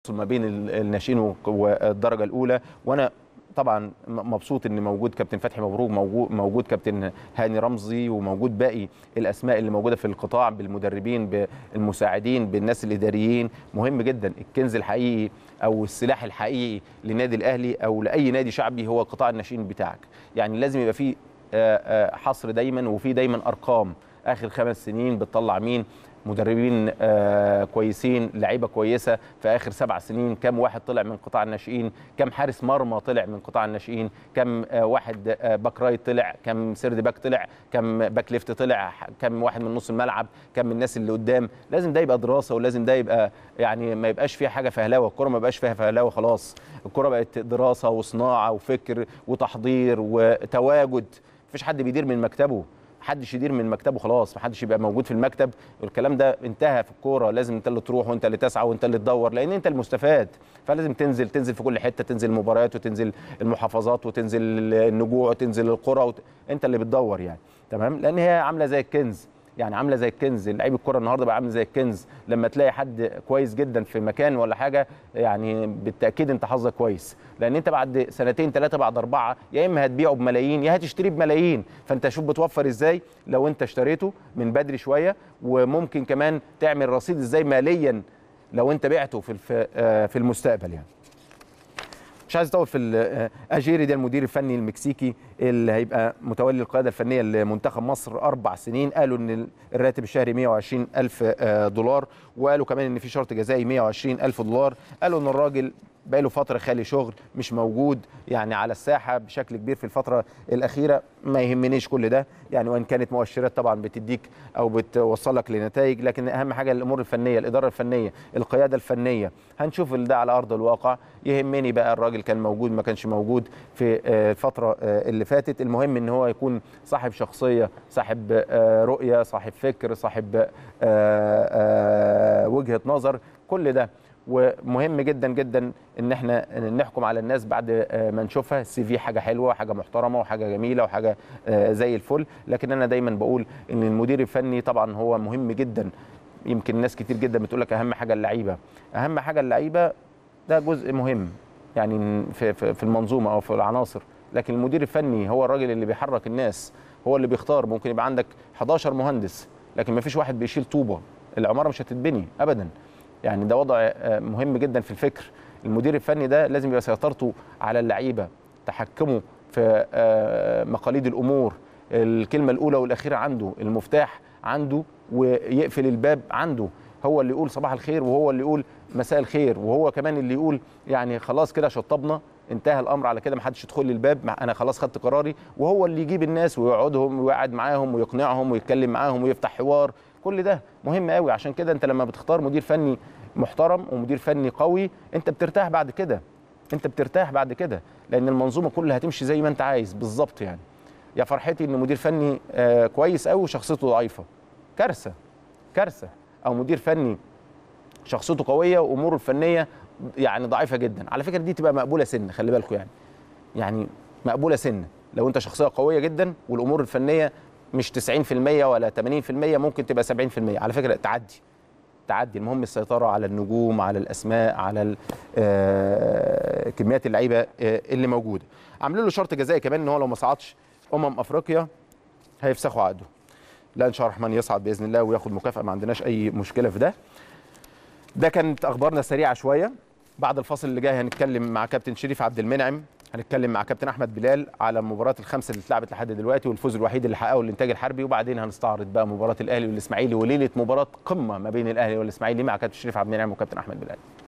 ما بين ال- الناشئين والدرجه الاولى وانا طبعا م- مبسوط ان موجود كابتن فتحي مبروك موجود موجود كابتن هاني رمزي وموجود باقي الاسماء اللي موجوده في القطاع بالمدربين بالمساعدين بالناس الاداريين مهم جدا الكنز الحقيقي او السلاح الحقيقي للنادي الاهلي او لاي نادي شعبي هو قطاع الناشئين بتاعك يعني لازم يبقى فيه آه، آه، حصر دايما وفي دايما ارقام اخر خمس سنين بتطلع مين مدربين آه كويسين لعيبه كويسه في اخر سبع سنين كم واحد طلع من قطاع الناشئين كم حارس مرمى طلع من قطاع الناشئين كم آه واحد آه باك رايت طلع كم سيرد باك طلع كم باك ليفت طلع كم واحد من نص الملعب كم من الناس اللي قدام لازم ده يبقى دراسه ولازم ده يبقى يعني ما يبقاش فيها حاجه فهلاوه الكره ما يبقاش فيها فهلاوه خلاص الكره بقت دراسه وصناعه وفكر وتحضير وتواجد مفيش حد بيدير من مكتبه محدش يدير من مكتبه خلاص محدش يبقى موجود في المكتب والكلام ده انتهى في الكوره لازم انت اللي تروح وانت اللي تسعى وانت اللي تدور لان انت المستفاد فلازم تنزل تنزل في كل حته تنزل المباريات وتنزل المحافظات وتنزل النجوع وتنزل القرى وت... انت اللي بتدور يعني تمام لان هي عامله زي الكنز يعني عامله زي الكنز لعيب الكره النهارده بقى عامل زي الكنز لما تلاقي حد كويس جدا في مكان ولا حاجه يعني بالتاكيد انت حظك كويس لان انت بعد سنتين ثلاثه بعد اربعه يا اما هتبيعه بملايين يا هتشتريه بملايين فانت شوف بتوفر ازاي لو انت اشتريته من بدري شويه وممكن كمان تعمل رصيد ازاي ماليا لو انت بعته في الف- آه، في المستقبل يعني مش عايز اطول في ال- آه، اجيري ده المدير الفني المكسيكي اللي هيبقى متولي القياده الفنيه لمنتخب مصر اربع سنين قالوا ان الراتب الشهري 120 الف آه، دولار وقالوا كمان ان في شرط جزائي 120 الف دولار قالوا ان الراجل بقاله فتره خالي شغل مش موجود يعني على الساحه بشكل كبير في الفتره الاخيره ما يهمنيش كل ده يعني وان كانت مؤشرات طبعا بتديك او بتوصلك لنتائج لكن اهم حاجه الامور الفنيه الاداره الفنيه القياده الفنيه هنشوف ده على ارض الواقع يهمني بقى الراجل كان موجود ما كانش موجود في آه، الفتره آه، اللي فاتت المهم ان هو يكون صاحب شخصيه صاحب آه، رؤيه صاحب فكر صاحب آه، آه، وجهه نظر كل ده ومهم جدا جدا ان احنا نحكم على الناس بعد آه، ما نشوفها السي في حاجه حلوه وحاجه محترمه وحاجه جميله وحاجه آه، زي الفل لكن انا دايما بقول ان المدير الفني طبعا هو مهم جدا يمكن ناس كتير جدا بتقول لك اهم حاجه اللعيبه اهم حاجه اللعيبه ده جزء مهم يعني في في في المنظومه او في العناصر لكن المدير الفني هو الراجل اللي بيحرك الناس هو اللي بيختار ممكن يبقى عندك 11 مهندس لكن ما فيش واحد بيشيل طوبه العماره مش هتتبني ابدا يعني ده وضع آه، مهم جدا في الفكر المدير الفني ده لازم يبقى سيطرته على اللعيبه تحكمه في آه، مقاليد الامور الكلمه الاولى والاخيره عنده المفتاح عنده ويقفل الباب عنده هو اللي يقول صباح الخير وهو اللي يقول مساء الخير وهو كمان اللي يقول يعني خلاص كده شطبنا انتهى الامر على كده محدش يدخل لي الباب مع- انا خلاص خدت قراري وهو اللي يجيب الناس ويقعدهم ويقعد معاهم ويقنعهم ويتكلم معاهم ويفتح حوار كل ده مهم قوي عشان كده انت لما بتختار مدير فني محترم ومدير فني قوي انت بترتاح بعد كده انت بترتاح بعد كده لان المنظومه كلها هتمشي زي ما انت عايز بالظبط يعني يا فرحتي ان مدير فني آه كويس قوي وشخصيته ضعيفه كارثه كارثه او مدير فني شخصيته قويه واموره الفنيه يعني ضعيفه جدا على فكره دي تبقى مقبوله سن خلي بالكم يعني يعني مقبوله سن لو انت شخصيه قويه جدا والامور الفنيه مش 90% ولا 80% ممكن تبقى 70% على فكره تعدي تعدي المهم السيطره على النجوم على الاسماء على ال- آه، كميات اللعيبه آه، اللي موجوده عاملين له شرط جزائي كمان ان هو لو ما صعدش امم افريقيا هيفسخوا عقده لا ان شاء الله الرحمن يصعد باذن الله وياخد مكافاه ما عندناش اي مشكله في ده ده كانت اخبارنا سريعه شويه بعد الفاصل اللي جاي هنتكلم مع كابتن شريف عبد المنعم هنتكلم مع كابتن احمد بلال على مباراه الخمسه اللي اتلعبت لحد دلوقتي والفوز الوحيد اللي حققه الانتاج الحربي وبعدين هنستعرض بقى مباراه الاهلي والاسماعيلي وليله مباراه قمه ما بين الاهلي والاسماعيلي مع كابتن شريف عبد المنعم وكابتن احمد بلال